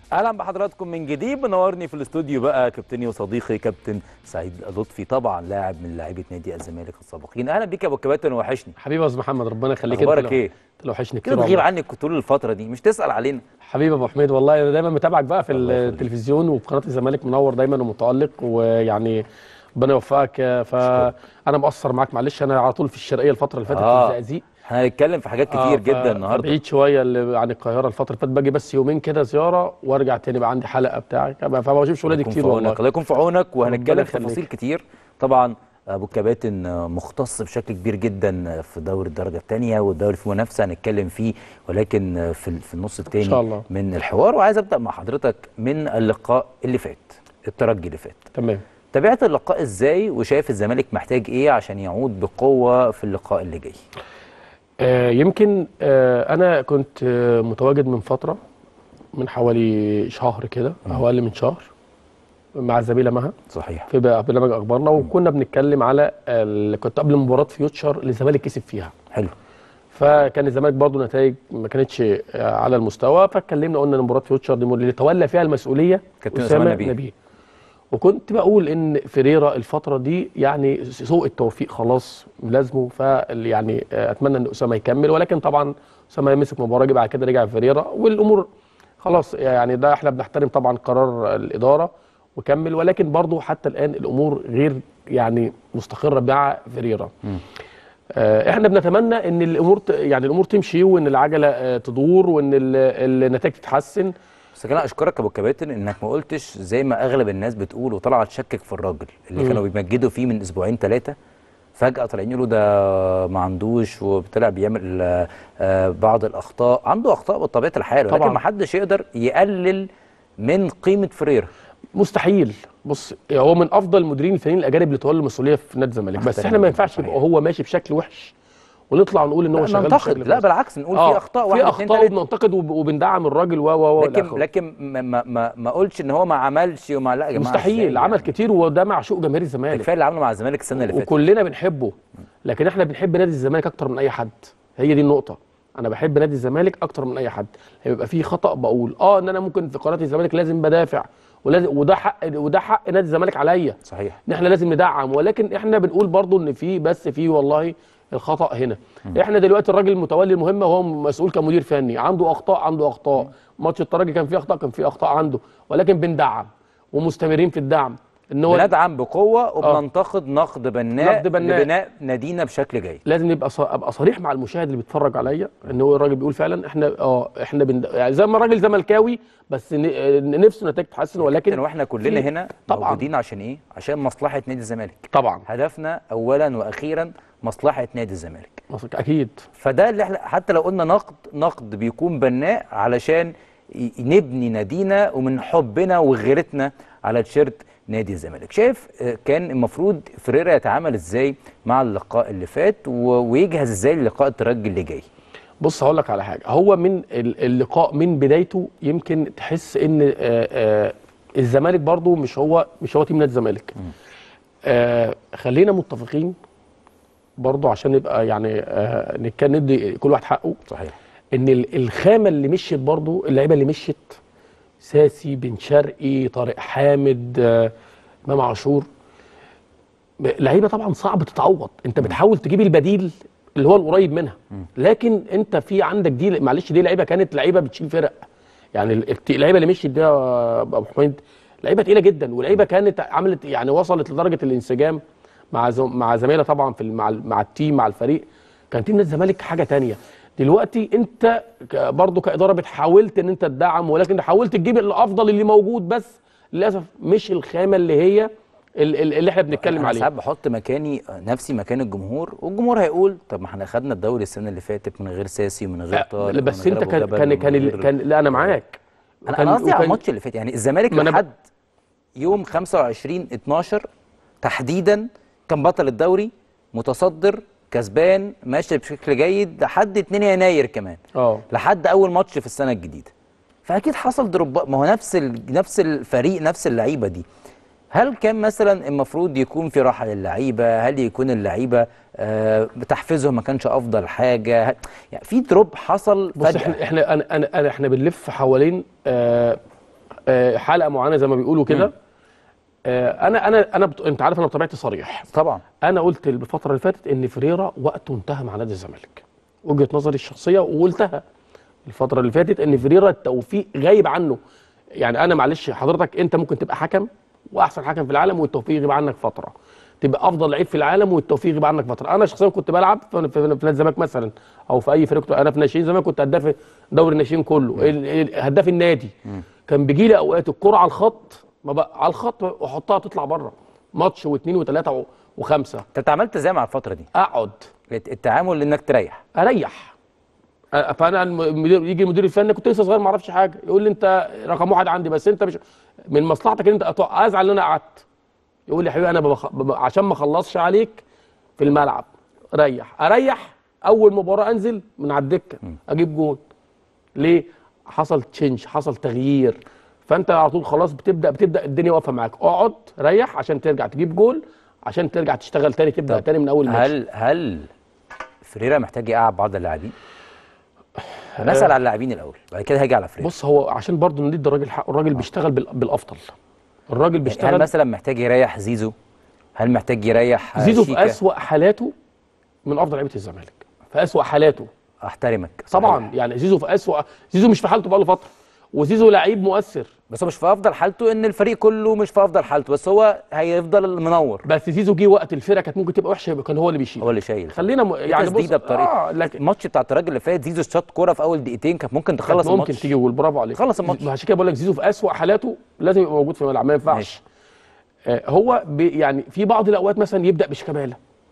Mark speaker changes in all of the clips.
Speaker 1: اهلا بحضراتكم من جديد منورني في الاستوديو بقى كابتني وصديقي كابتن سعيد لطفي طبعا لاعب من لاعيبه نادي الزمالك السابقين اهلا بيك يا ابو الكباتن وحشني
Speaker 2: حبيبي يا استاذ محمد ربنا يخليك
Speaker 1: اخبارك
Speaker 2: لو-
Speaker 1: ايه
Speaker 2: انت لو وحشني
Speaker 1: كده
Speaker 2: كتير
Speaker 1: تغيب
Speaker 2: والله.
Speaker 1: عنك طول الفتره دي مش تسال علينا
Speaker 2: حبيبي ابو حميد والله انا دايما متابعك بقى في
Speaker 1: الله يخليك.
Speaker 2: التلفزيون وفي قناه الزمالك منور دايما ومتالق ويعني ربنا يوفقك فانا مقصر معاك معلش انا على طول في الشرقيه الفتره اللي فاتت
Speaker 1: آه.
Speaker 2: في الزقازيق
Speaker 1: احنا هنتكلم في حاجات كتير
Speaker 2: آه،
Speaker 1: جدا
Speaker 2: ف-
Speaker 1: النهارده
Speaker 2: بعيد شويه اللي عن القاهره الفتره اللي فاتت باجي بس يومين كده زياره وارجع تاني بقى عندي حلقه بتاعك فما بشوفش ولادي
Speaker 1: يكون
Speaker 2: كتير
Speaker 1: في
Speaker 2: والله
Speaker 1: عونك الله يكون في عونك وهنتكلم في
Speaker 2: يخليك.
Speaker 1: تفاصيل كتير طبعا ابو الكباتن مختص بشكل كبير جدا في دوري الدرجه الثانيه والدوري في منافسه هنتكلم فيه ولكن في في النص الثاني
Speaker 2: شاء الله.
Speaker 1: من الحوار وعايز ابدا مع حضرتك من اللقاء اللي فات الترجي اللي فات
Speaker 2: تمام
Speaker 1: تابعت اللقاء ازاي وشايف الزمالك محتاج ايه عشان يعود بقوه في اللقاء اللي جاي
Speaker 2: آه، يمكن آه، انا كنت آه، متواجد من فتره من حوالي شهر كده او اقل من شهر مع الزميله مها
Speaker 1: صحيح
Speaker 2: في بقى برنامج اخبارنا وكنا بنتكلم على ال- كنت قبل مباراه فيوتشر اللي الزمالك كسب فيها
Speaker 1: حلو
Speaker 2: فكان الزمالك برضو نتائج ما كانتش آه، على المستوى فاتكلمنا قلنا ان مباراه فيوتشر دي اللي تولى فيها المسؤوليه
Speaker 1: كابتن أسامة نبيه.
Speaker 2: نبيه وكنت بقول ان فيريرا الفتره دي يعني سوء التوفيق خلاص لازمه ف يعني آه، اتمنى ان اسامه يكمل ولكن طبعا اسامه مسك مباراه جه بعد كده رجع فيريرا والامور خلاص يعني ده احنا بنحترم طبعا قرار الاداره وكمل ولكن برضو حتى الان الامور غير يعني مستقره مع فيريرا آه، احنا بنتمنى ان الامور ت- يعني الامور تمشي وان العجله آه، تدور وان ال- النتائج تتحسن
Speaker 1: بس كان اشكرك يا ابو الكباتن انك ما قلتش زي ما اغلب الناس بتقول وطلع تشكك في الراجل اللي
Speaker 2: مم.
Speaker 1: كانوا بيمجدوا فيه من اسبوعين ثلاثه فجاه طالعين يقولوا ده ما عندوش وطلع بيعمل آه، آه، بعض الاخطاء عنده اخطاء بطبيعه الحال ولكن
Speaker 2: طبعاً.
Speaker 1: ما حدش يقدر يقلل من قيمه فريرا
Speaker 2: مستحيل بص هو من افضل المديرين الفنيين الاجانب اللي تولوا المسؤوليه في نادي الزمالك بس
Speaker 1: محترم
Speaker 2: احنا ما
Speaker 1: جداً،
Speaker 2: ينفعش
Speaker 1: صحيح.
Speaker 2: يبقى هو ماشي بشكل وحش ونطلع ونقول ان هو
Speaker 1: لا
Speaker 2: شغال
Speaker 1: ننتقد
Speaker 2: بشكل
Speaker 1: لا
Speaker 2: كويس.
Speaker 1: بالعكس نقول
Speaker 2: آه،
Speaker 1: في اخطاء
Speaker 2: في
Speaker 1: واحد اتنين
Speaker 2: اخطاء
Speaker 1: تلاته
Speaker 2: وبننتقد وب- وبندعم الراجل و و و
Speaker 1: لكن
Speaker 2: والآخر.
Speaker 1: لكن ما ما ما, ما قلتش ان هو ما عملش وما لا يا جماعه
Speaker 2: مستحيل
Speaker 1: إزاي
Speaker 2: عمل
Speaker 1: يعني؟
Speaker 2: كتير وده معشوق جماهير الزمالك
Speaker 1: كفايه اللي عمله مع الزمالك السنه اللي فاتت
Speaker 2: وكلنا بنحبه لكن احنا بنحب نادي الزمالك اكتر من اي حد هي دي النقطه انا بحب نادي الزمالك اكتر من اي حد هيبقى في خطا بقول اه ان انا ممكن في قناه الزمالك لازم بدافع ولازم وده حق وده حق نادي الزمالك عليا
Speaker 1: صحيح
Speaker 2: ان احنا لازم ندعم ولكن احنا بنقول برضو ان في بس في والله الخطا هنا احنا دلوقتي الراجل المتولي المهمه هو مسؤول كمدير فني عنده اخطاء عنده اخطاء ماتش الترجي كان فيه اخطاء كان فيه اخطاء عنده ولكن بندعم ومستمرين في الدعم ان هو
Speaker 1: بندعم بقوه وبننتقد نقد بناء
Speaker 2: نقد بناء.
Speaker 1: لبناء نادينا بشكل جيد
Speaker 2: لازم يبقى ص- ابقى صريح مع المشاهد اللي بيتفرج عليا ان هو الراجل بيقول فعلا احنا اه احنا بند... يعني زي ما الراجل زملكاوي بس ن... نفسه نتائج تتحسن
Speaker 1: ولكن
Speaker 2: ولكن
Speaker 1: واحنا كلنا
Speaker 2: في-
Speaker 1: هنا
Speaker 2: طبعاً.
Speaker 1: موجودين عشان ايه عشان مصلحه نادي الزمالك
Speaker 2: طبعا
Speaker 1: هدفنا اولا واخيرا مصلحه نادي الزمالك
Speaker 2: مصر- اكيد
Speaker 1: فده اللي احنا حتى لو قلنا نقد نقد بيكون بناء علشان ي- نبني نادينا ومن حبنا وغيرتنا على تيشيرت نادي الزمالك شايف آه، كان المفروض فريرا يتعامل ازاي مع اللقاء اللي فات و- ويجهز ازاي للقاء الترجي اللي جاي
Speaker 2: بص هقول لك على حاجه هو من ال- اللقاء من بدايته يمكن تحس ان آه، آه، الزمالك برضو مش هو مش هو تيم نادي الزمالك آه، خلينا متفقين برضو عشان نبقى يعني آه، نتكلم ندي كل واحد حقه
Speaker 1: صحيح
Speaker 2: ان ال- الخامه اللي مشيت برضو اللعيبه اللي مشيت ساسي بن شرقي طارق حامد آه، امام عاشور ب- لعيبه طبعا صعب تتعوض انت بتحاول تجيب البديل اللي هو القريب منها لكن انت في عندك دي معلش دي لعيبه كانت لعيبه بتشيل فرق يعني ال- الت- اللعيبه اللي مشيت دي يا ابو حميد لعيبه تقيله جدا ولعيبه كانت عملت يعني وصلت لدرجه الانسجام مع زم مع زمايلها طبعا في ال- مع ال- مع التيم مع الفريق كان تيم نادي الزمالك حاجه تانية دلوقتي انت ك- برضو كاداره بتحاولت ان انت تدعم ولكن حاولت تجيب الافضل اللي موجود بس للاسف مش الخامه اللي هي ال- ال- اللي احنا بنتكلم
Speaker 1: انا
Speaker 2: عليها
Speaker 1: ساعات بحط مكاني نفسي مكان الجمهور والجمهور هيقول طب ما احنا خدنا الدوري السنه اللي فاتت من غير ساسي ومن غير طارق
Speaker 2: لا، بس
Speaker 1: ومن
Speaker 2: انت
Speaker 1: غير
Speaker 2: كان
Speaker 1: أبو جبل
Speaker 2: كان
Speaker 1: ومن
Speaker 2: كان, ال-
Speaker 1: غير-
Speaker 2: كان لا انا معاك
Speaker 1: انا
Speaker 2: وكان-
Speaker 1: انا قصدي على
Speaker 2: وكان-
Speaker 1: الماتش اللي فات يعني الزمالك
Speaker 2: ما أنا ب-
Speaker 1: لحد يوم 25 12 تحديدا كان بطل الدوري متصدر كسبان ماشي بشكل جيد لحد 2 يناير كمان
Speaker 2: اه
Speaker 1: لحد اول ماتش في السنه الجديده فاكيد حصل دروب ما هو نفس ال... نفس الفريق نفس اللعيبه دي هل كان مثلا المفروض يكون في راحه للعيبه هل يكون اللعيبه آه تحفيزهم ما كانش افضل حاجه هل... يعني في دروب حصل
Speaker 2: بص
Speaker 1: فجاه
Speaker 2: احنا احنا أنا أنا أنا احنا بنلف حوالين آه آه، حلقه معينه زي ما بيقولوا كده آه، انا انا انا بت... انت عارف انا بطبيعتي صريح
Speaker 1: طبعا
Speaker 2: انا قلت الفتره اللي فاتت ان فريرا وقته انتهى مع نادي الزمالك وجهه نظري الشخصيه وقلتها الفتره اللي فاتت ان فريرا التوفيق غايب عنه يعني انا معلش حضرتك انت ممكن تبقى حكم واحسن حكم في العالم والتوفيق يغيب عنك فتره تبقى افضل لعيب في العالم والتوفيق يغيب عنك فتره انا شخصيا كنت بلعب في في- في نادي الزمالك مثلا او في اي فريق كنت- انا في ناشئين زمان كنت هداف دوري الناشئين كله ال- ال- هداف النادي كان بيجي لي اوقات الكره على الخط ما بقى على الخط واحطها تطلع بره ماتش واثنين وثلاثه و- وخمسه
Speaker 1: انت اتعاملت ازاي مع الفتره دي
Speaker 2: اقعد
Speaker 1: الت- التعامل انك تريح
Speaker 2: اريح أ- فانا الم- المدير يجي المدير الفني كنت لسه صغير ما اعرفش حاجه يقول لي انت رقم واحد عندي بس انت مش من مصلحتك ان انت أتوقع- ازعل ان انا قعدت يقول لي يا حبيبي انا ببخ... بب... عشان ما اخلصش عليك في الملعب ريح اريح اول مباراه انزل من على الدكه اجيب جول ليه حصل تشينج حصل تغيير فانت على طول خلاص بتبدا بتبدا الدنيا واقفه معاك اقعد ريح عشان ترجع تجيب جول عشان ترجع تشتغل تاني تبدا
Speaker 1: طب
Speaker 2: تاني من اول ماتش
Speaker 1: هل هل فريرا محتاج يقعد بعض اللاعبين؟ نسال على اللاعبين الاول بعد كده هاجي على فريرا
Speaker 2: بص هو عشان برضه ندي الراجل حقه الراجل بيشتغل بال- بالافضل الراجل
Speaker 1: يعني هل
Speaker 2: بيشتغل
Speaker 1: مثلا محتاج يريح زيزو؟ هل محتاج يريح آه،
Speaker 2: زيزو في
Speaker 1: شيكا؟
Speaker 2: اسوأ حالاته من افضل لعيبه الزمالك في اسوأ حالاته
Speaker 1: احترمك
Speaker 2: طبعا
Speaker 1: صحيح.
Speaker 2: يعني زيزو في اسوأ زيزو مش في حالته بقاله فتره وزيزو لعيب مؤثر
Speaker 1: بس هو مش في افضل حالته ان الفريق كله مش في افضل حالته بس هو هيفضل منور
Speaker 2: بس زيزو جه وقت الفرقه كانت ممكن تبقى وحشه يبقى كان هو اللي بيشيل
Speaker 1: هو اللي شايل
Speaker 2: خلينا م...
Speaker 1: يعني
Speaker 2: يعني بص
Speaker 1: تسديده بطريقه
Speaker 2: اه لكن
Speaker 1: الماتش بتاع الترجي اللي فات زيزو شاط كوره في اول دقيقتين كانت ممكن تخلص
Speaker 2: كانت ممكن
Speaker 1: الماتش
Speaker 2: تيجي جول برافو عليك
Speaker 1: خلص الماتش.
Speaker 2: عشان كده بقول لك زيزو في اسوأ حالاته لازم يبقى موجود في الملعب ما ينفعش
Speaker 1: ماشي.
Speaker 2: آه هو بي يعني في بعض الاوقات مثلا يبدا بشيكابالا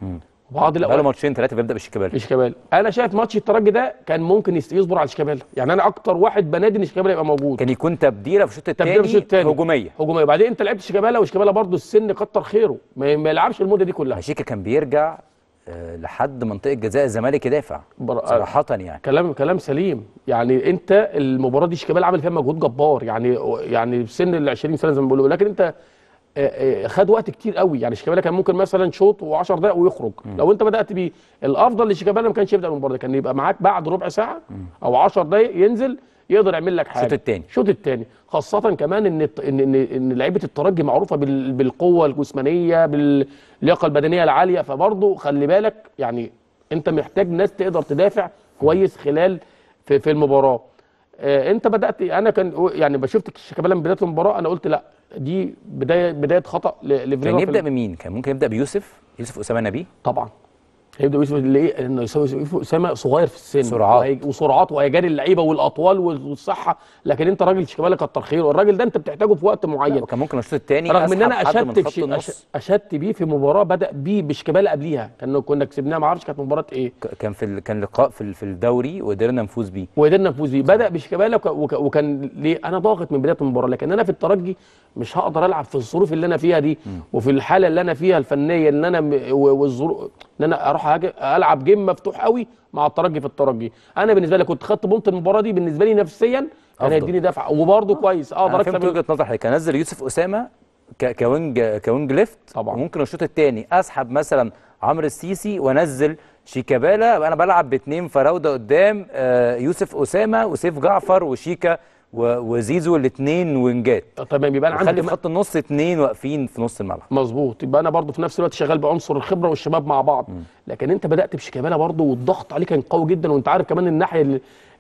Speaker 2: بعض
Speaker 1: بقاله
Speaker 2: الاوقات
Speaker 1: ماتشين ثلاثه بيبدا بالشيكابالا
Speaker 2: شيكابالا انا شايف ماتش الترجي ده كان ممكن يست- يصبر على شيكابالا يعني انا اكتر واحد بنادي ان شيكابالا يبقى موجود
Speaker 1: كان يكون تبديله في الشوط
Speaker 2: تبديل في الشوط
Speaker 1: الثاني
Speaker 2: التاني.
Speaker 1: هجوميه
Speaker 2: هجوميه وبعدين انت لعبت شيكابالا وشيكابالا برضه السن كتر خيره ما, ما يلعبش المده دي كلها
Speaker 1: ماشيكا كان بيرجع آه، لحد منطقه جزاء الزمالك يدافع
Speaker 2: بر-
Speaker 1: صراحه يعني
Speaker 2: كلام كلام سليم يعني انت المباراه دي شيكابالا عمل فيها مجهود جبار يعني يعني في سن ال 20 سنه زي ما بيقولوا لكن انت آه، آه، خد وقت كتير قوي يعني شيكابالا كان ممكن مثلا شوط و10 دقائق ويخرج لو انت بدات بيه الافضل لشيكابالا ما كانش يبدا المباراه دي، كان يبقى معاك بعد ربع ساعه او 10 دقائق ينزل يقدر يعمل لك حاجه
Speaker 1: الشوط التاني.
Speaker 2: الشوط الثاني خاصه كمان ان الت- ان ان, إن لعيبه الترجي معروفه بال- بالقوه الجسمانيه باللياقه البدنيه العاليه فبرضه خلي بالك يعني انت محتاج ناس تقدر تدافع كويس خلال في, في المباراه آه انت بدات انا كان يعني شفت شيكابالا من بدايه المباراه انا قلت لا دي بدايه بدايه خطا ل- لفريرا
Speaker 1: كان
Speaker 2: في
Speaker 1: يبدا
Speaker 2: ال-
Speaker 1: بمين؟ كان ممكن يبدا بيوسف يوسف اسامه نبيه
Speaker 2: طبعا هيبدا يوسف ليه؟ لانه يوسف يوسف اسامه صغير في السن
Speaker 1: سرعات.
Speaker 2: وهي- وسرعات وهيجاري اللعيبه والاطوال والصحه لكن انت راجل شيكابالا كتر خيره الراجل ده انت بتحتاجه في وقت معين
Speaker 1: وكان ممكن الشوط الثاني
Speaker 2: رغم ان انا اشدت
Speaker 1: اشدت
Speaker 2: بشي... أش... اشدت بيه في مباراه بدا بيه بشيكابالا قبليها كان كنا كسبناها ما اعرفش كانت مباراه ايه
Speaker 1: كان في ال... كان لقاء في ال- في الدوري وقدرنا نفوز بيه
Speaker 2: وقدرنا نفوز بيه بدا بشيكابالا وك... وك... وكان ليه انا ضاغط من بدايه المباراه لكن انا في الترجي مش هقدر العب في الظروف اللي انا فيها دي وفي الحاله اللي انا فيها الفنيه ان انا م... و- والظروف ان انا اروح أجي... العب جيم مفتوح قوي مع الترجي في الترجي انا بالنسبه لي كنت خدت بونت المباراه دي بالنسبه لي نفسيا كان
Speaker 1: أفضل.
Speaker 2: هيديني دفعه وبرده كويس
Speaker 1: انا
Speaker 2: اقدر
Speaker 1: فهمت
Speaker 2: اكسب
Speaker 1: وجهه نظر حضرتك انزل يوسف اسامه ك... كوينج كوينج ليفت
Speaker 2: طبعا.
Speaker 1: وممكن الشوط الثاني اسحب مثلا عمرو السيسي وانزل شيكابالا أبقى انا بلعب باثنين فراوده قدام آه، يوسف اسامه وسيف جعفر وشيكا و... وزيزو الاثنين وينجات
Speaker 2: تمام يبقى انا عندي
Speaker 1: وخلي في
Speaker 2: كمان-
Speaker 1: خط النص اثنين واقفين في نص الملعب
Speaker 2: مظبوط يبقى انا برضو في نفس الوقت شغال بعنصر الخبره والشباب مع بعض لكن انت بدات بشيكابالا برضو والضغط عليه كان قوي جدا وانت عارف كمان الناحيه اللي,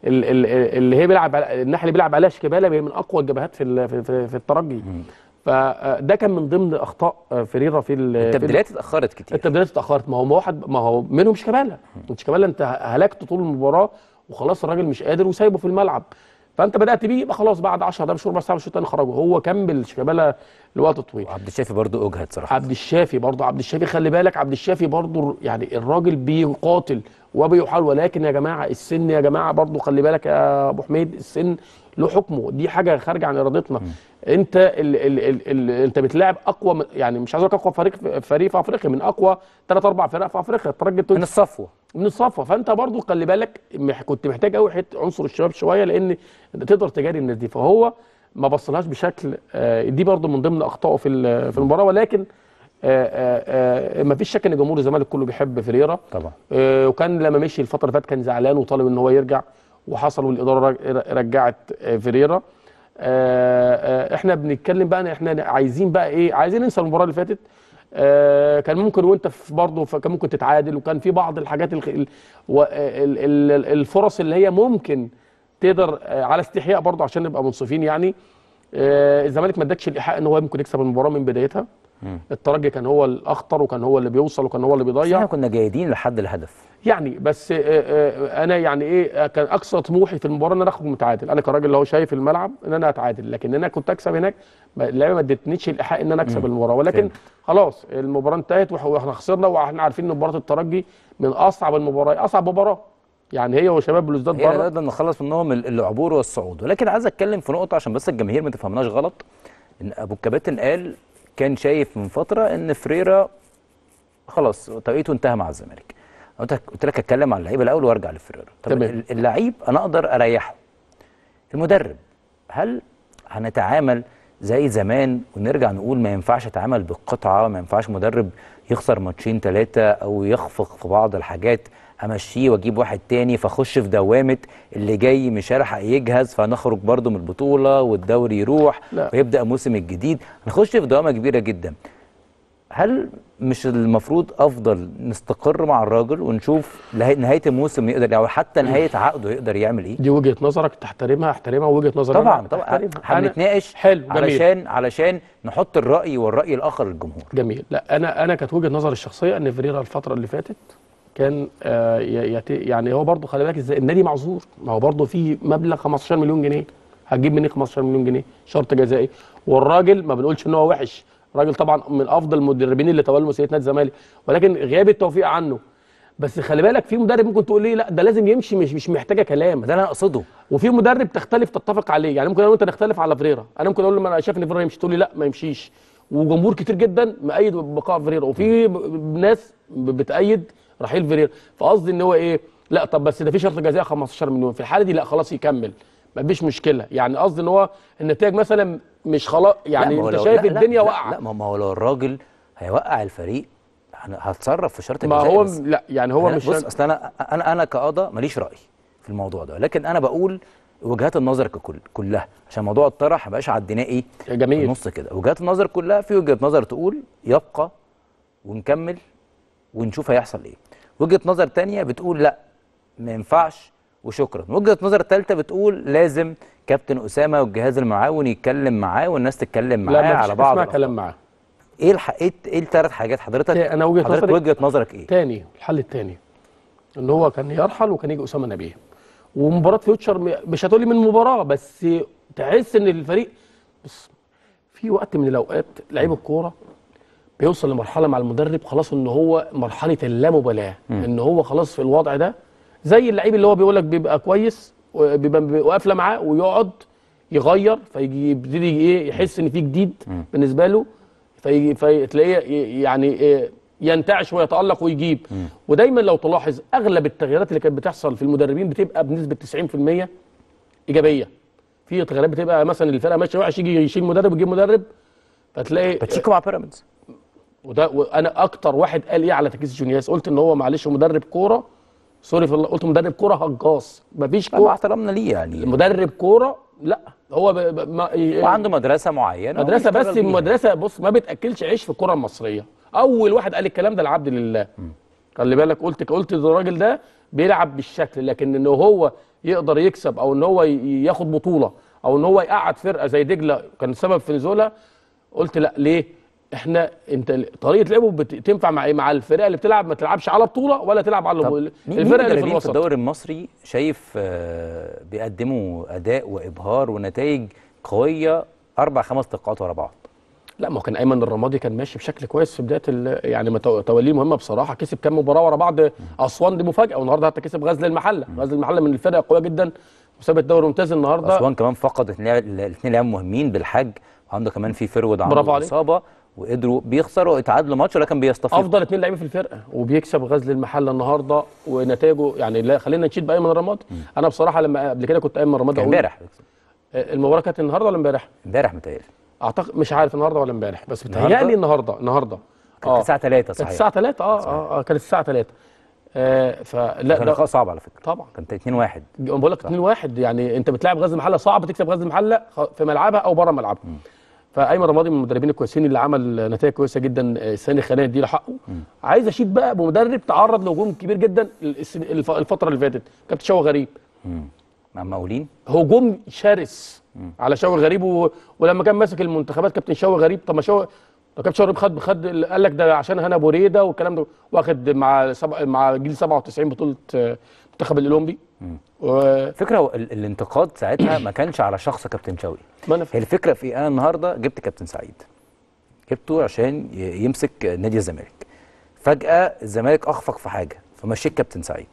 Speaker 2: اللي هي بيلعب على- الناحيه اللي بيلعب عليها شيكابالا هي من اقوى الجبهات في ال- في, في, في الترجي فده كان من ضمن اخطاء آه، فريرا في ال- في ال-
Speaker 1: التبديلات اتاخرت كتير
Speaker 2: التبديلات اتاخرت ما هو ما واحد ما هو منهم شيكابالا شيكابالا انت هلكت طول المباراه وخلاص الراجل مش قادر وسايبه في الملعب فانت بدات بيه يبقى خلاص بعد 10 دقايق مش ربع ساعه الشوط الثاني خرجه هو كمل شيكابالا لوقت طويل
Speaker 1: وعبد الشافي برضو اجهد صراحه
Speaker 2: عبد الشافي برضه عبد الشافي خلي بالك عبد الشافي برضه يعني الراجل بيقاتل وبيحاول ولكن يا جماعه السن يا جماعه برضه خلي بالك يا ابو حميد السن له حكمه دي حاجه خارجه عن ارادتنا انت ال ال ال ال انت بتلاعب اقوى من- يعني مش عايز اقول لك اقوى فريق في فريق في افريقيا من اقوى ثلاث اربع فرق في افريقيا الترجي
Speaker 1: من
Speaker 2: التونسي
Speaker 1: الصفوه
Speaker 2: من الصفوه فانت برضو خلي بالك مح كنت محتاج قوي حته عنصر الشباب شويه لان انت تقدر تجاري الناس دي فهو ما بصلهاش بشكل آه، دي برضو من ضمن اخطائه في ال- في المباراه ولكن ما فيش شك ان جمهور الزمالك كله بيحب فريرا
Speaker 1: طبعا
Speaker 2: آه، وكان لما مشي الفتره اللي فاتت كان زعلان وطالب ان هو يرجع وحصل والاداره رج- رجعت آه، فيريرا آه، آه، احنا بنتكلم بقى إن احنا عايزين بقى ايه عايزين ننسى المباراه اللي فاتت آه، كان ممكن وانت في برضه ف- كان ممكن تتعادل وكان في بعض الحاجات الخ... ال... و... ال... ال... الفرص اللي هي ممكن تقدر آه، على استحياء برضه عشان نبقى منصفين يعني آه، الزمالك ما ادكش الايحاء ان هو ممكن يكسب المباراه من بدايتها الترجي كان هو الاخطر وكان هو اللي بيوصل وكان هو اللي
Speaker 1: بس
Speaker 2: بيضيع
Speaker 1: احنا كنا جيدين لحد الهدف
Speaker 2: يعني بس آه، آه، انا يعني ايه آه، كان اقصى طموحي في المباراه ان انا اخرج متعادل انا كراجل اللي هو شايف الملعب ان انا اتعادل لكن انا كنت اكسب هناك ما- اللعيبه ما ادتنيش الايحاء ان انا اكسب المباراه ولكن
Speaker 1: فهمت.
Speaker 2: خلاص المباراه انتهت وح- واحنا خسرنا واحنا عارفين ان مباراه الترجي من اصعب المباريات اصعب مباراه يعني هي وشباب بلوزداد
Speaker 1: هي
Speaker 2: بره
Speaker 1: نقدر نخلص منهم ال- العبور والصعود ولكن عايز اتكلم في نقطه عشان بس الجماهير ما تفهمناش غلط ان ابو الكباتن قال كان شايف من فتره ان فريرا خلاص توقيته انتهى مع الزمالك قلت لك قلت لك اتكلم عن اللعيبه الاول وارجع لفريرا طب
Speaker 2: تمام.
Speaker 1: ال- اللعيب انا اقدر اريحه المدرب هل هنتعامل زي زمان ونرجع نقول ما ينفعش اتعامل بالقطعه ما ينفعش مدرب يخسر ماتشين ثلاثه او يخفق في بعض الحاجات امشيه واجيب واحد تاني فاخش في دوامه اللي جاي مش هيلحق يجهز فنخرج برضه من البطوله والدوري يروح
Speaker 2: لا.
Speaker 1: ويبدا موسم الجديد هنخش في دوامه كبيره جدا هل مش المفروض افضل نستقر مع الراجل ونشوف له- نهايه الموسم يقدر او حتى نهايه عقده يقدر يعمل ايه
Speaker 2: دي وجهه نظرك تحترمها احترمها ووجهه نظري
Speaker 1: طبعا
Speaker 2: أنا
Speaker 1: طبعا
Speaker 2: أحترمها. أنا-
Speaker 1: هنتناقش
Speaker 2: حلو جميل
Speaker 1: علشان علشان نحط الراي والراي الاخر للجمهور
Speaker 2: جميل لا انا انا كانت وجهه نظري الشخصيه ان فريرا الفتره اللي فاتت كان آه ي- يت- يعني هو برضه خلي بالك ازاي النادي معذور ما هو برضه في مبلغ 15 مليون جنيه هتجيب منين 15 مليون جنيه شرط جزائي والراجل ما بنقولش ان هو وحش راجل طبعا من افضل المدربين اللي تولوا مسؤوليه نادي الزمالك ولكن غياب التوفيق عنه بس خلي بالك في مدرب ممكن تقول ليه لا ده لازم يمشي مش مش محتاجه كلام
Speaker 1: ده انا اقصده
Speaker 2: وفي مدرب تختلف تتفق عليه يعني ممكن انا وانت نختلف على فريرا انا ممكن اقول له ما انا شايف ان فريرا يمشي تقول لي لا ما يمشيش وجمهور كتير جدا مؤيد بقاء فريرا وفي ب- ناس ب- بتأيد رحيل فريرا فقصدي ان هو ايه لا طب بس ده في شرط جزائي 15 مليون في الحاله دي لا خلاص يكمل ما فيش مشكله يعني قصدي ان هو النتائج مثلا مش خلاص يعني
Speaker 1: لا، ما هو
Speaker 2: انت
Speaker 1: لو-
Speaker 2: شايف
Speaker 1: لا، لا،
Speaker 2: الدنيا
Speaker 1: لا،
Speaker 2: واقعه
Speaker 1: لا ما هو لو الراجل هيوقع الفريق هن- هتصرف في شرط
Speaker 2: ما
Speaker 1: الجزائي
Speaker 2: هو
Speaker 1: بس.
Speaker 2: لا يعني هو
Speaker 1: أنا
Speaker 2: مش
Speaker 1: بص اصل انا انا انا كقضا ماليش راي في الموضوع ده لكن انا بقول وجهات النظر ككل كلها عشان موضوع الطرح ما بقاش عديناه ايه في
Speaker 2: جميل
Speaker 1: النص كده وجهات النظر كلها في وجهه نظر تقول يبقى ونكمل ونشوف هيحصل ايه وجهه نظر تانية بتقول لا ما ينفعش وشكرا وجهه نظر ثالثه بتقول لازم كابتن اسامه والجهاز المعاون يتكلم معاه والناس تتكلم معاه
Speaker 2: لا ما
Speaker 1: على
Speaker 2: فيش
Speaker 1: بعض
Speaker 2: اسمها
Speaker 1: الأخطاء.
Speaker 2: كلام معاه
Speaker 1: ايه الح... ايه ايه الثلاث حاجات حضرتك
Speaker 2: أنا وجهة
Speaker 1: حضرتك
Speaker 2: نظري-
Speaker 1: وجهه نظرك ايه
Speaker 2: تاني الحل التاني ان هو كان يرحل وكان يجي اسامه نبيه ومباراه فيوتشر م- مش هتقولي من مباراه بس تحس ان الفريق بص في وقت من الاوقات لعيب الكوره بيوصل لمرحله مع المدرب خلاص ان هو مرحله اللامبالاه ان هو خلاص في الوضع ده زي اللعيب اللي هو بيقول لك بيبقى كويس وبيبقى بيبقى قافله معاه ويقعد يغير فيجي يبتدي ايه يحس ان في جديد بالنسبه له فيجي فتلاقيه ي- يعني إيه ينتعش ويتالق ويجيب ودايما لو تلاحظ اغلب التغييرات اللي كانت بتحصل في المدربين بتبقى بنسبه 90% ايجابيه في تغييرات بتبقى مثلا الفرقه ماشيه وحش يجي يشيل مدرب ويجيب مدرب فتلاقي
Speaker 1: باتشيكو مع بيراميدز
Speaker 2: وده وانا اكتر واحد قال ايه على تكيس جونياس قلت ان هو معلش مدرب كوره سوري في الله قلت مدرب كوره هجاص مفيش
Speaker 1: مع
Speaker 2: كوره
Speaker 1: احترامنا ليه يعني
Speaker 2: مدرب كوره لا هو ب... ب... ما...
Speaker 1: وعنده مدرسه معينه
Speaker 2: مدرسه
Speaker 1: وبيشتغل
Speaker 2: بس
Speaker 1: بيها.
Speaker 2: مدرسه بص ما بتاكلش عيش في الكره المصريه اول واحد قال الكلام ده العبد لله خلي بالك قلت قلت ده الراجل ده بيلعب بالشكل لكن ان هو يقدر يكسب او ان هو ي- ياخد بطوله او ان هو يقعد فرقه زي دجله كان سبب في نزولها قلت لا ليه احنا انت طريقه لعبه بت- تنفع مع إيه؟ مع الفرقه اللي بتلعب ما تلعبش على بطوله ولا تلعب على
Speaker 1: طب
Speaker 2: الفرقه
Speaker 1: مين
Speaker 2: اللي في
Speaker 1: المدربين في
Speaker 2: الوسط
Speaker 1: الدوري المصري شايف آه، بيقدموا اداء وابهار ونتائج قويه اربع خمس نقاط ورا بعض
Speaker 2: لا ما هو كان ايمن الرمادي كان ماشي بشكل كويس في بدايه ال- يعني ما تو- توليه مهمه بصراحه كسب كام مباراه ورا بعض اسوان دي مفاجاه والنهارده حتى كسب غزل المحله غزل المحله من الفرق القويه جدا مسابقه الدوري الممتاز النهارده
Speaker 1: اسوان كمان فقد الاثنين لاعب مهمين بالحاج وعنده كمان في فرود
Speaker 2: برافو
Speaker 1: عنده
Speaker 2: عليك.
Speaker 1: اصابه وقدروا بيخسروا اتعادلوا ماتش ولكن بيستفيدوا
Speaker 2: افضل اثنين لعيبه في الفرقه وبيكسب غزل المحله النهارده ونتائجه يعني لا خلينا نشيد بايمن الرمادي انا بصراحه لما قبل كده كنت ايمن الرمادي
Speaker 1: كان
Speaker 2: اقول
Speaker 1: امبارح
Speaker 2: آه، المباراه كانت النهارده ولا امبارح؟
Speaker 1: امبارح متهيألي
Speaker 2: اعتقد مش عارف النهارده ولا امبارح بس
Speaker 1: النهاردة؟
Speaker 2: بتهيألي النهارده النهارده
Speaker 1: كانت الساعه 3
Speaker 2: كانت
Speaker 1: صحيح
Speaker 2: الساعه 3 اه اه, آه كانت الساعه 3 آه فلا
Speaker 1: كان
Speaker 2: ده
Speaker 1: لقاء صعب على فكره
Speaker 2: طبعا
Speaker 1: كان 2 1
Speaker 2: أنا بقول لك 2 1 يعني انت بتلاعب غزل المحله صعب تكسب غزل المحله خ- في ملعبها او بره ملعبها فايمن رمادي من المدربين الكويسين اللي عمل نتائج كويسه جدا آه، السنه اللي خلينا نديله حقه عايز اشيد بقى بمدرب تعرض لهجوم كبير جدا الس- الف- الفتره اللي فاتت كابتن شوقي غريب
Speaker 1: مع المقاولين
Speaker 2: هجوم شرس على شوقي غريب و... ولما كان ماسك المنتخبات كابتن شوقي غريب طب ما شوقي طب كابتن شوقي غريب خد خد قال لك ده عشان هنا ابو ريده والكلام ده واخد مع سبع... مع جيل 97 بطوله آه، المنتخب الاولمبي و...
Speaker 1: فكره هو ال- الانتقاد ساعتها ما كانش على شخص كابتن شوقي
Speaker 2: ما انا
Speaker 1: هي الفكره في إيه؟ انا النهارده جبت كابتن سعيد جبته عشان ي- يمسك نادي الزمالك فجاه الزمالك اخفق في حاجه فمشيت كابتن سعيد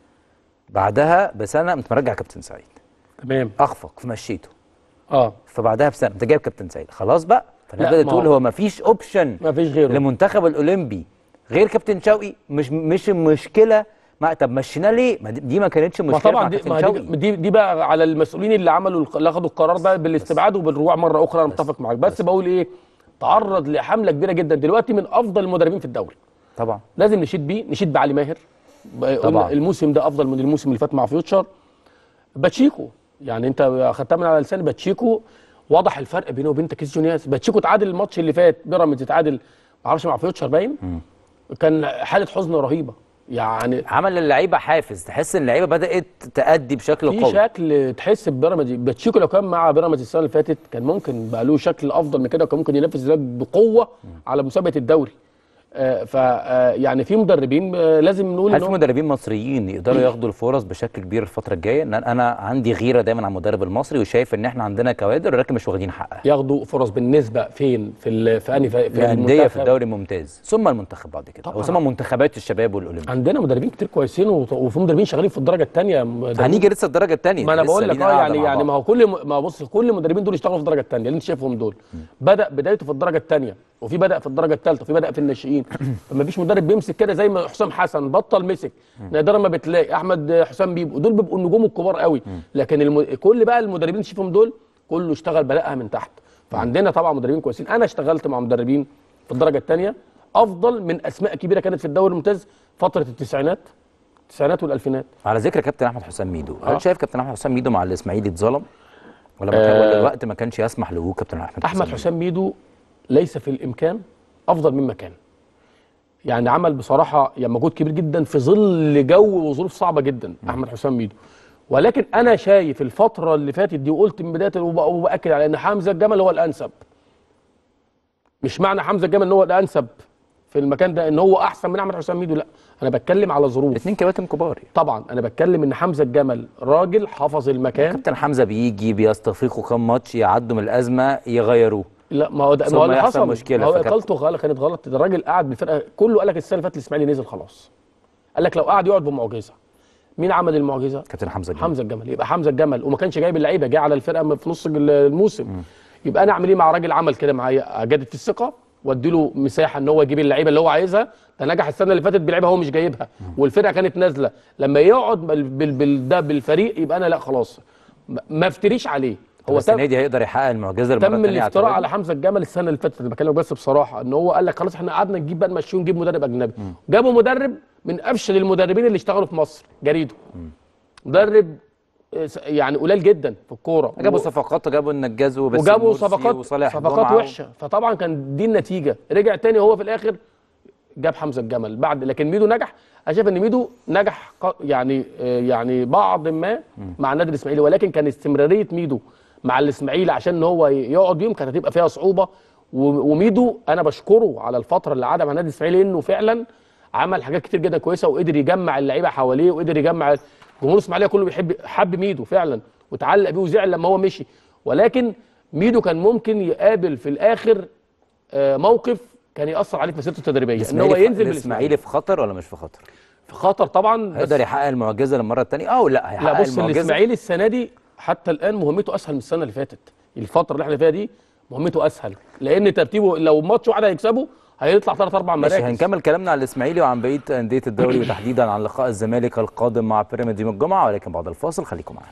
Speaker 1: بعدها بسنه قمت مرجع كابتن سعيد
Speaker 2: تمام
Speaker 1: اخفق فمشيته
Speaker 2: اه
Speaker 1: فبعدها بسنه انت جايب كابتن سعيد خلاص بقى
Speaker 2: لا،
Speaker 1: فنبدا
Speaker 2: ما
Speaker 1: تقول
Speaker 2: هو-
Speaker 1: هو ما فيش اوبشن
Speaker 2: ما فيش غيره
Speaker 1: للمنتخب الاولمبي غير كابتن شوقي مش مش المشكله ما طب مشيناه ليه؟ ما دي- دي ما كانتش
Speaker 2: ما
Speaker 1: مشكله
Speaker 2: طبعا
Speaker 1: مع
Speaker 2: دي,
Speaker 1: كابتن
Speaker 2: ما
Speaker 1: شوقي
Speaker 2: دي, دي دي بقى على المسؤولين اللي عملوا الق- اللي اخذوا القرار ده بالاستبعاد وبالرجوع مره اخرى انا متفق معاك بس, بقول ايه تعرض لحمله كبيره جدا دلوقتي من افضل المدربين في الدوري
Speaker 1: طبعا
Speaker 2: لازم نشيد بيه نشيد بعلي ماهر ب- قلنا
Speaker 1: طبعاً.
Speaker 2: الموسم ده افضل من الموسم اللي فات مع فيوتشر باتشيكو يعني انت اخدتها من على لسان باتشيكو واضح الفرق بينه وبين تاكيس جونياس باتشيكو تعادل الماتش اللي فات بيراميدز اتعادل ما اعرفش مع فيوتشر باين كان حاله حزن رهيبه يعني
Speaker 1: عمل للعيبه حافز تحس ان اللعيبه بدات تأدي بشكل
Speaker 2: في
Speaker 1: قوي
Speaker 2: شكل تحس ببيراميدز باتشيكو لو كان مع بيراميدز السنه اللي فاتت كان ممكن بقى له شكل افضل من كده وكان ممكن ينافس دلوقتي بقوه على مسابقه الدوري آه ف آه يعني في مدربين آه لازم نقول
Speaker 1: هل
Speaker 2: ان
Speaker 1: في
Speaker 2: هم
Speaker 1: مدربين مصريين يقدروا ياخدوا الفرص بشكل كبير الفتره الجايه ان انا عندي غيره دايما على المدرب المصري وشايف ان احنا عندنا كوادر ولكن مش واخدين حقها
Speaker 2: ياخدوا فرص بالنسبه فين في ال... في انهي في
Speaker 1: الانديه في
Speaker 2: المنتخب؟
Speaker 1: الدوري الممتاز ثم المنتخب بعد كده
Speaker 2: طبعاً.
Speaker 1: او ثم منتخبات الشباب والاولمبي
Speaker 2: عندنا مدربين كتير كويسين وط- وفي مدربين شغالين في الدرجه الثانيه
Speaker 1: هنيجي لسه الدرجه الثانيه
Speaker 2: ما انا بقول لك اه يعني يعني ما هو كل م- ما بص كل المدربين دول يشتغلوا في الدرجه الثانيه اللي انت شايفهم دول بدا بدايته في الدرجه الثانيه وفي بدا في الدرجه الثالثه وفي بدا في الناشئين فما فيش مدرب بيمسك كده زي ما حسام حسن بطل مسك نادرا ما بتلاقي احمد حسام بيبو دول بيبقوا النجوم الكبار قوي لكن الم... كل بقى المدربين اللي تشوفهم دول كله اشتغل بداها من تحت فعندنا طبعا مدربين كويسين انا اشتغلت مع مدربين في الدرجه الثانيه افضل من اسماء كبيره كانت في الدوري الممتاز فتره التسعينات التسعينات والالفينات
Speaker 1: على ذكر كابتن احمد حسام ميدو
Speaker 2: آه.
Speaker 1: هل شايف كابتن احمد حسام ميدو مع الاسماعيلي اتظلم ولا ما كان
Speaker 2: آه.
Speaker 1: ولا الوقت ما كانش يسمح لوجود كابتن احمد
Speaker 2: احمد
Speaker 1: ميدو؟
Speaker 2: حسام ميدو ليس في الامكان افضل مما كان يعني عمل بصراحه يعني مجهود كبير جدا في ظل جو وظروف صعبه جدا احمد حسام ميدو ولكن انا شايف الفتره اللي فاتت دي وقلت من بدايه وب- وباكد على ان حمزه الجمل هو الانسب مش معنى حمزه الجمل ان هو الانسب في المكان ده ان هو احسن من احمد حسام ميدو لا انا بتكلم على ظروف
Speaker 1: الاثنين كباتن كبار
Speaker 2: طبعا انا بتكلم ان حمزه الجمل راجل حفظ المكان
Speaker 1: كابتن حمزه بيجي بيستفيقوا كام ماتش يعدوا من الازمه يغيروا
Speaker 2: لا ما هو ده
Speaker 1: ثم
Speaker 2: ما هو اللي
Speaker 1: يحصل
Speaker 2: حصل
Speaker 1: مشكلة
Speaker 2: ما هو
Speaker 1: فكابتن-
Speaker 2: اقالته غلط كانت غلط ده الراجل قعد بالفرقه كله قال لك السنه اللي فاتت الاسماعيلي نزل خلاص قال لك لو قعد يقعد بمعجزه مين عمل المعجزه؟
Speaker 1: كابتن حمزه جميل.
Speaker 2: حمزه الجمل يبقى حمزه الجمل وما كانش جايب اللعيبه جه على الفرقه في نص الموسم يبقى انا اعمل ايه مع راجل عمل كده معايا اجدد في الثقه وادي له مساحه ان هو يجيب اللعيبه اللي هو عايزها ده نجح السنه اللي فاتت بلعيبه هو مش جايبها والفرقه كانت نازله لما يقعد بال بال بال ده بالفريق يبقى انا لا خلاص ما- ما افتريش عليه
Speaker 1: هو
Speaker 2: هو
Speaker 1: السنه دي هيقدر يحقق المعجزه المره
Speaker 2: تم
Speaker 1: الثانيه
Speaker 2: الافتراء على حمزه الجمل السنه اللي فاتت انا بكلمك بس بصراحه ان هو قال لك خلاص احنا قعدنا نجيب بقى نمشيه ونجيب مدرب اجنبي جابوا مدرب من افشل المدربين اللي اشتغلوا في مصر جريدو مدرب آه، س- يعني قليل جدا في الكوره
Speaker 1: جابوا صفقات جابوا النجاز وبس
Speaker 2: وجابوا
Speaker 1: مرسي
Speaker 2: صفقات
Speaker 1: وصالح
Speaker 2: صفقات
Speaker 1: جمعة و-
Speaker 2: وحشه فطبعا كان دي النتيجه رجع تاني هو في الاخر جاب حمزه الجمل بعد لكن ميدو نجح انا شايف ان ميدو نجح ق- يعني آه، يعني بعض ما مع النادي الاسماعيلي ولكن كان استمراريه ميدو مع الاسماعيلي عشان ان هو يقعد يوم كانت هتبقى فيها صعوبه و- وميدو انا بشكره على الفتره اللي قعدها مع النادي الاسماعيلي انه فعلا عمل حاجات كتير جدا كويسه وقدر يجمع اللعيبه حواليه وقدر يجمع جمهور الاسماعيليه كله بيحب حب ميدو فعلا وتعلق بيه وزعل لما هو مشي ولكن ميدو كان ممكن يقابل في الاخر آه، موقف كان ياثر عليه في مسيرته التدريبيه ان هو
Speaker 1: الإسماعيلي في-
Speaker 2: ينزل
Speaker 1: الاسماعيلي
Speaker 2: بالاسماعيلي
Speaker 1: في خطر ولا مش في خطر؟
Speaker 2: في خطر طبعا بس
Speaker 1: هيقدر يحقق المعجزه للمره الثانيه اه لا هيحقق
Speaker 2: لا بص
Speaker 1: المعجزه
Speaker 2: الاسماعيلي السنه دي حتى الان مهمته اسهل من السنه اللي فاتت الفتره اللي احنا فيها دي مهمته اسهل لان ترتيبه لو ماتش واحد هيكسبه هيطلع ثلاث اربع
Speaker 1: ماشي
Speaker 2: مراكز
Speaker 1: هنكمل كلامنا عن الاسماعيلي وعن بقيه انديه الدوري وتحديدا عن لقاء الزمالك القادم مع بيراميدز يوم الجمعه ولكن بعد الفاصل خليكم معانا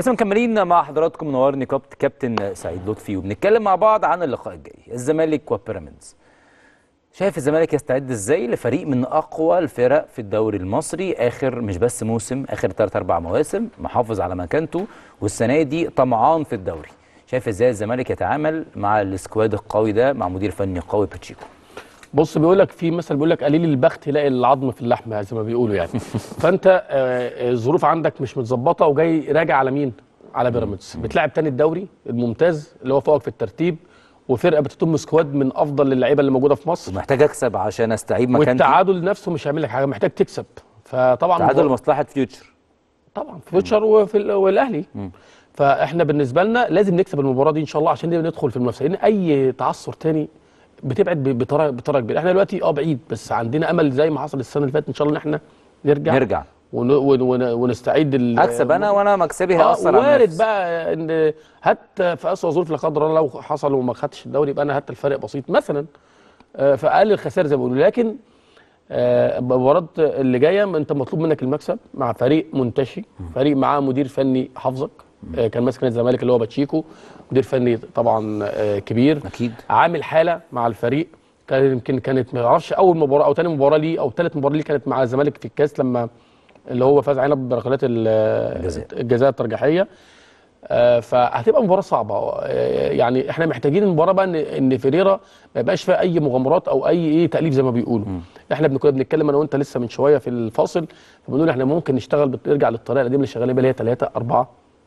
Speaker 1: لسه مكملين مع حضراتكم منورني كابت- كابتن سعيد لطفي وبنتكلم مع بعض عن اللقاء الجاي الزمالك وبيراميدز شايف الزمالك يستعد ازاي لفريق من اقوى الفرق في الدوري المصري اخر مش بس موسم اخر 3 4 مواسم محافظ على مكانته والسنه دي طمعان في الدوري شايف ازاي الزمالك يتعامل مع السكواد القوي ده مع مدير فني قوي باتشيكو
Speaker 2: بص بيقول لك في مثل بيقول لك قليل البخت يلاقي العظم في اللحمه زي ما بيقولوا يعني فانت آه، آه، الظروف عندك مش متظبطه وجاي راجع على مين؟ على بيراميدز بتلعب تاني الدوري الممتاز اللي هو فوقك في الترتيب وفرقه بتضم سكواد من افضل اللعيبه اللي موجوده في مصر
Speaker 1: ومحتاج اكسب عشان استعيد مكانتي
Speaker 2: والتعادل نفسه مش هيعمل لك حاجه محتاج تكسب فطبعا
Speaker 1: تعادل لمصلحه فيوتشر
Speaker 2: طبعا في فيوتشر وفي ال- والاهلي فاحنا بالنسبه لنا لازم نكسب المباراه دي ان شاء الله عشان نبقى ندخل في المنافسه لان اي تعثر تاني بتبعد ب- بطريقه بطريقه كبيره احنا دلوقتي اه بعيد بس عندنا امل زي ما حصل السنه اللي فاتت ان شاء الله ان احنا نرجع
Speaker 1: نرجع
Speaker 2: ون ون ون ونستعيد ال-
Speaker 1: اكسب انا وانا مكسبي
Speaker 2: اه
Speaker 1: هيأثر على
Speaker 2: وارد
Speaker 1: النفس.
Speaker 2: بقى ان حتى في اسوء ظروف لا قدر الله لو حصل وما خدتش الدوري يبقى انا حتى الفرق بسيط مثلا آه، فاقل الخسائر زي ما بيقولوا لكن آه، المباراه اللي جايه انت مطلوب منك المكسب مع فريق منتشي فريق معاه مدير فني حافظك آه، كان ماسك نادي الزمالك اللي هو باتشيكو مدير فني طبعا آه، كبير
Speaker 1: اكيد
Speaker 2: عامل حاله مع الفريق كان يمكن كانت ما اعرفش اول مباراه او ثاني مباراه ليه او ثالث مباراه ليه كانت مع الزمالك في الكاس لما اللي هو فاز علينا بركلات ال-
Speaker 1: الجزاء.
Speaker 2: الجزاء الترجيحيه آه، فهتبقى مباراه صعبه آه، يعني احنا محتاجين المباراه بقى ان ان فيريرا ما يبقاش فيها اي مغامرات او اي ايه تاليف زي ما بيقولوا احنا بن- كنا بنتكلم انا وانت لسه من شويه في الفاصل فبنقول احنا ممكن نشتغل بت- نرجع للطريقه القديمه اللي شغالين بيها اللي هي 3 4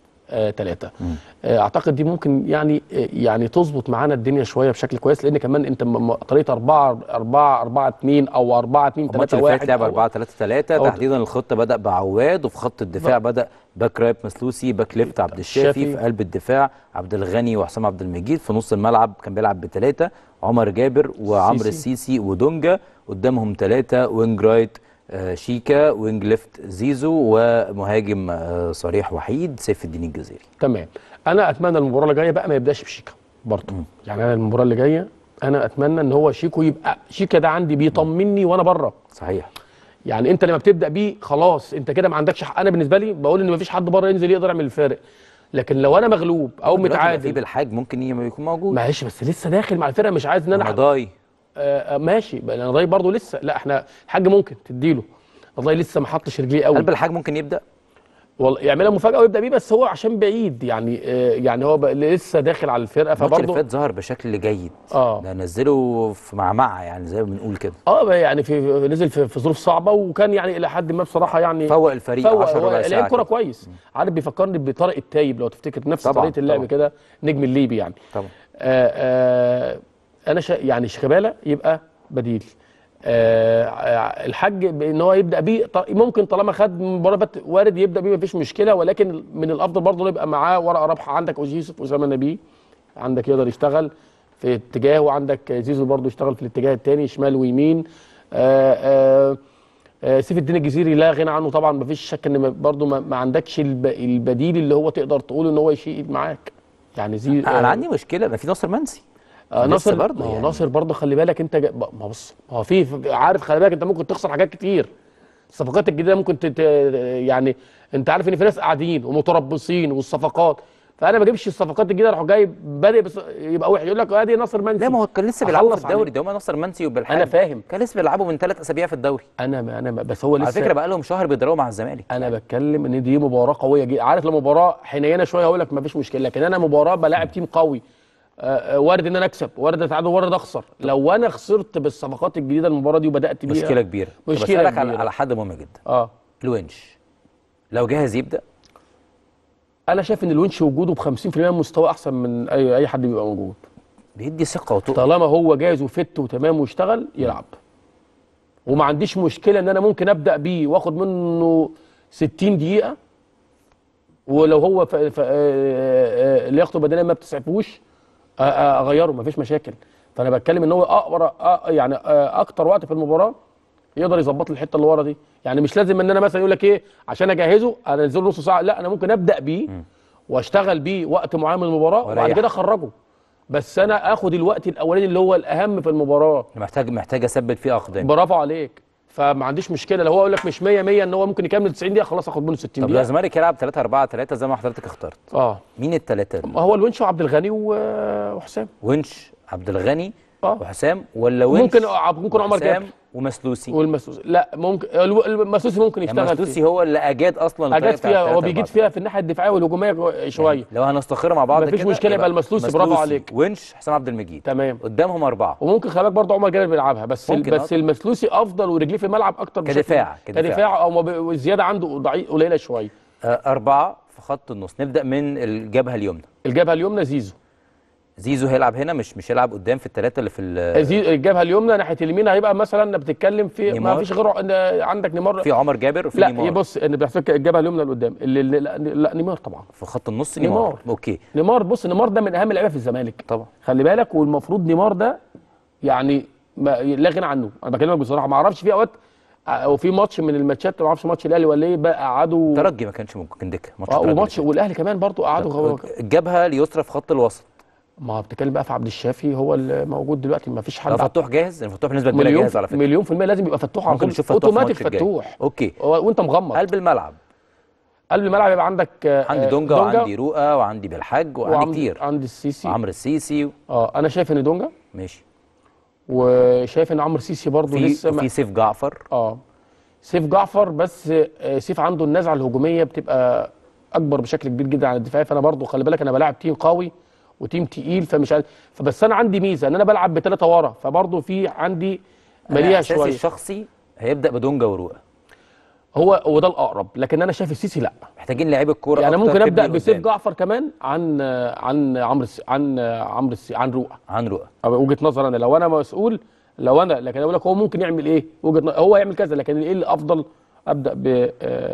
Speaker 2: 3 اعتقد دي ممكن يعني آه، يعني تظبط معانا الدنيا شويه بشكل كويس لان كمان انت م- م- طريقه 4 4 4 2 او 4 2
Speaker 1: الماتش
Speaker 2: 3
Speaker 1: اللي فات
Speaker 2: 1
Speaker 1: لعب 4 3 3
Speaker 2: أو-
Speaker 1: تحديدا الخطه بدا بعواد وفي خط الدفاع بدا باك رايت مسلوسي باك ليفت عبد الشافي
Speaker 2: الشافي.
Speaker 1: في قلب الدفاع عبد الغني وحسام عبد المجيد في نص الملعب كان بيلعب بثلاثه عمر جابر وعمرو
Speaker 2: السيسي.
Speaker 1: السيسي ودونجا قدامهم ثلاثه وينج رايت آه، شيكا وينج ليفت زيزو ومهاجم آه، صريح وحيد سيف الدين الجزيري
Speaker 2: تمام انا اتمنى المباراه اللي جايه بقى ما يبداش بشيكا برضه يعني انا المباراه اللي جايه انا اتمنى ان هو شيكو يبقى شيكا ده عندي بيطمني وانا بره
Speaker 1: صحيح
Speaker 2: يعني انت لما بتبدا بيه خلاص انت كده ما عندكش حق انا بالنسبه لي بقول ان مفيش حد بره ينزل يقدر يعمل الفارق لكن لو انا مغلوب او
Speaker 1: دلوقتي بقى في
Speaker 2: متعادل
Speaker 1: بالحاج ممكن ي- يكون موجود
Speaker 2: معلش بس لسه داخل مع الفرقه مش عايز ان انا
Speaker 1: رمضاي
Speaker 2: آه آه، ماشي بقى انا ضايق برضه لسه لا احنا الحاج ممكن تديله والله لسه ما حطش رجليه قوي
Speaker 1: قلب الحاج ممكن يبدا
Speaker 2: والله يعملها مفاجاه ويبدا بيه بس هو عشان بعيد يعني آه يعني هو بقى لسه داخل على الفرقه
Speaker 1: الماتش اللي
Speaker 2: فبرضه
Speaker 1: فات ظهر بشكل جيد
Speaker 2: اه
Speaker 1: ده نزله في معمعه يعني زي ما بنقول كده
Speaker 2: اه بقى يعني في نزل في, في ظروف صعبه وكان يعني الى حد ما بصراحه يعني
Speaker 1: فوق الفريق
Speaker 2: فوق
Speaker 1: 10
Speaker 2: هو
Speaker 1: ربع
Speaker 2: لعب
Speaker 1: ساعه
Speaker 2: كوره
Speaker 1: كده.
Speaker 2: كويس عارف بيفكرني بطارق التايب لو تفتكر نفس
Speaker 1: طبعاً،
Speaker 2: طريقه اللعب
Speaker 1: طبعاً.
Speaker 2: كده نجم الليبي يعني
Speaker 1: طبعا
Speaker 2: آه آه انا شا يعني شيكابالا يبقى بديل آه آه، الحاج ان هو يبدا بيه ط- ممكن طالما خد مباراه بت- وارد يبدا بيه مفيش مشكله ولكن من الافضل برضه إنه يبقى معاه ورقه رابحه عندك اوجي يوسف اسامه نبيه عندك يقدر يشتغل في اتجاه وعندك زيزو برضه يشتغل في الاتجاه الثاني شمال ويمين آه آه آه، سيف الدين الجزيري لا غنى عنه طبعا مفيش شك ان ما- برضه ما, ما عندكش الب- البديل اللي هو تقدر تقول ان هو يشيل معاك يعني زي
Speaker 1: انا عندي مشكله ما في ناصر منسي
Speaker 2: آه
Speaker 1: لسه
Speaker 2: ناصر
Speaker 1: برضه
Speaker 2: برضه
Speaker 1: يعني.
Speaker 2: ناصر برضه خلي بالك انت جا... ما بص ما هو في في- عارف خلي بالك انت ممكن تخسر حاجات كتير الصفقات الجديده ممكن تت... يعني انت عارف ان في ناس قاعدين ومتربصين والصفقات فانا ما اجيبش الصفقات الجديده اروح جاي بادئ بس يبقى وحش يقول لك ادي ناصر منسي
Speaker 1: لا ما هو كان لسه بيلعبوا في
Speaker 2: أخلص
Speaker 1: الدوري
Speaker 2: عليه.
Speaker 1: ده هم ناصر منسي وبالحاج
Speaker 2: انا فاهم
Speaker 1: كان لسه بيلعبوا من ثلاث اسابيع في الدوري
Speaker 2: انا ما انا ما بس هو لسه
Speaker 1: على فكره بقى لهم شهر بيضربوا مع الزمالك
Speaker 2: انا بتكلم ان دي مباراه قويه جدا عارف لو مباراه حنينه شويه هقول لك ما فيش مشكله لكن انا مباراه بلاعب تيم قوي آه، آه، وارد ان انا اكسب وارد اتعادل وارد اخسر لو انا خسرت بالصفقات الجديده المباراه دي وبدات بيها
Speaker 1: مشكله كبيره طب
Speaker 2: مشكلة
Speaker 1: أسألك على
Speaker 2: كبيرة.
Speaker 1: على حد مهم جدا
Speaker 2: اه
Speaker 1: الونش لو جاهز يبدا
Speaker 2: انا شايف ان الونش وجوده ب 50% من مستوى احسن من اي اي حد بيبقى موجود
Speaker 1: بيدي ثقه وتقل
Speaker 2: طالما هو جاهز وفت وتمام ويشتغل يلعب وما عنديش مشكله ان انا ممكن ابدا بيه واخد منه 60 دقيقه ولو هو ف... ف... آه، آه، لياقته البدنيه ما بتسعفوش آه، آه، اغيره مفيش مشاكل فانا بتكلم ان هو اقرا آه، يعني آه، اكتر وقت في المباراه يقدر يظبط لي الحته اللي ورا دي يعني مش لازم ان انا مثلا يقول لك ايه عشان اجهزه انزله نص ساعه لا انا ممكن ابدا بيه واشتغل بيه وقت معين من المباراه وبعد
Speaker 1: وأريح.
Speaker 2: كده اخرجه بس انا اخد الوقت الاولاني اللي هو الاهم في المباراه
Speaker 1: محتاج محتاج اثبت فيه اقدام
Speaker 2: برافو عليك فما عنديش مشكله لو هو يقول لك مش 100 100 ان هو ممكن يكمل 90 دقيقه خلاص اخد منه 60
Speaker 1: طب لو
Speaker 2: دقيقه
Speaker 1: الزمالك يلعب 3 4 3 زي ما حضرتك اخترت
Speaker 2: اه
Speaker 1: مين الثلاثه
Speaker 2: ما هو الونش وعبد الغني و- وحسام
Speaker 1: ونش عبد الغني
Speaker 2: اه
Speaker 1: وحسام ولا ونش
Speaker 2: ممكن ممكن عمر
Speaker 1: وحسام
Speaker 2: جابر
Speaker 1: ومسلوسي
Speaker 2: والمسلوسي لا ممكن الو- المسلوسي ممكن
Speaker 1: يعني
Speaker 2: يشتغل
Speaker 1: مسلوسي
Speaker 2: فيه
Speaker 1: هو اللي اجاد اصلا الطريقة
Speaker 2: اجاد
Speaker 1: بتاعت
Speaker 2: فيها هو
Speaker 1: 3
Speaker 2: بيجيد
Speaker 1: 4
Speaker 2: فيها في الناحيه الدفاعيه والهجوميه شويه
Speaker 1: لو هنستقر مع بعض
Speaker 2: مفيش
Speaker 1: كده
Speaker 2: مشكلة يبقى المسلوسي، برافو
Speaker 1: مسلوسي،
Speaker 2: عليك.
Speaker 1: ونش حسام عبد المجيد
Speaker 2: تمام
Speaker 1: قدامهم اربعه
Speaker 2: وممكن خلي بالك برضه عمر جابر بيلعبها بس
Speaker 1: ممكن،
Speaker 2: بس
Speaker 1: آه.
Speaker 2: المسلوسي افضل ورجليه في الملعب اكتر بشكل-
Speaker 1: كدفاع- كدفاع.
Speaker 2: كدفاع او ما ب- والزياده عنده ضعيف قليله شويه
Speaker 1: آه، اربعه في خط النص نبدا من الجبهه اليمنى
Speaker 2: الجبهه اليمنى زيزو
Speaker 1: زيزو هيلعب هنا مش مش هيلعب قدام في الثلاثه اللي في ال-
Speaker 2: زي الجبهه اليمنى ناحيه اليمين هيبقى مثلا بتتكلم في ما
Speaker 1: نيمار.
Speaker 2: فيش غير ع- عندك نيمار
Speaker 1: في عمر جابر وفي
Speaker 2: لا
Speaker 1: نيمار
Speaker 2: بص ان بيحسب الجبهه اليمنى اللي قدام اللي اللي لا, لا نيمار طبعا
Speaker 1: في خط النص نيمار,
Speaker 2: نيمار.
Speaker 1: اوكي
Speaker 2: نيمار بص نيمار ده من اهم اللعيبه في الزمالك
Speaker 1: طبعا
Speaker 2: خلي بالك والمفروض نيمار ده يعني ما لا غنى عنه انا بكلمك بصراحه ما اعرفش في اوقات او في ماتش من الماتشات ما اعرفش ماتش الاهلي ولا ايه بقى قعدوا
Speaker 1: ترجي ما كانش ممكن كان دكه ماتش
Speaker 2: اه
Speaker 1: الترجي
Speaker 2: وماتش
Speaker 1: اللي
Speaker 2: والاهلي كمان برضو قعدوا غو-
Speaker 1: فات. الجبهه اليسرى في خط الوسط
Speaker 2: ما بتتكلم بقى في عبد الشافي هو اللي موجود دلوقتي ما فيش
Speaker 1: لو
Speaker 2: حد
Speaker 1: فتوح جاهز لأن فتوح بنسبه كبيره
Speaker 2: مليون
Speaker 1: جاهز على فكره
Speaker 2: مليون في المية لازم يبقى فتوح على
Speaker 1: ممكن
Speaker 2: طول
Speaker 1: نشوف فتوح في
Speaker 2: اوتوماتيك
Speaker 1: الماتش الجاي.
Speaker 2: فتوح
Speaker 1: اوكي
Speaker 2: هو- وانت مغمض
Speaker 1: قلب الملعب
Speaker 2: قلب الملعب يبقى عندك آه،
Speaker 1: عندي
Speaker 2: آه،
Speaker 1: دونجا وعندي رؤى وعندي بالحاج وعندي
Speaker 2: وعندي
Speaker 1: كتير
Speaker 2: عندي السيسي
Speaker 1: عمرو السيسي
Speaker 2: اه انا شايف ان دونجا
Speaker 1: ماشي
Speaker 2: وشايف ان عمرو السيسي برضه
Speaker 1: في
Speaker 2: لسه ما-
Speaker 1: وفي سيف جعفر
Speaker 2: اه سيف جعفر بس آه، سيف عنده النزعه الهجوميه بتبقى اكبر بشكل كبير جدا عن الدفاعي فانا برضو خلي بالك انا بلاعب تيم قوي وتيم تقيل فمش عارف فبس انا عندي ميزه ان انا بلعب بثلاثه ورا فبرضو في عندي
Speaker 1: أنا
Speaker 2: مليئه
Speaker 1: احساسي
Speaker 2: شويه
Speaker 1: الشخصي هيبدا بدونجا ورؤى
Speaker 2: هو هو ده الاقرب لكن انا شايف السيسي لا
Speaker 1: محتاجين لعيب الكوره
Speaker 2: يعني
Speaker 1: أكتر
Speaker 2: ممكن ابدا
Speaker 1: تبني
Speaker 2: بسيف
Speaker 1: قدام.
Speaker 2: جعفر كمان عن آه، عن عمرو الس- عن آه، عمرو الس- عن رؤى
Speaker 1: عن رؤى
Speaker 2: أو وجهه نظر انا لو انا مسؤول لو انا لكن اقول لك هو ممكن يعمل ايه وجهه نظر هو يعمل كذا لكن ايه اللي افضل ابدا ب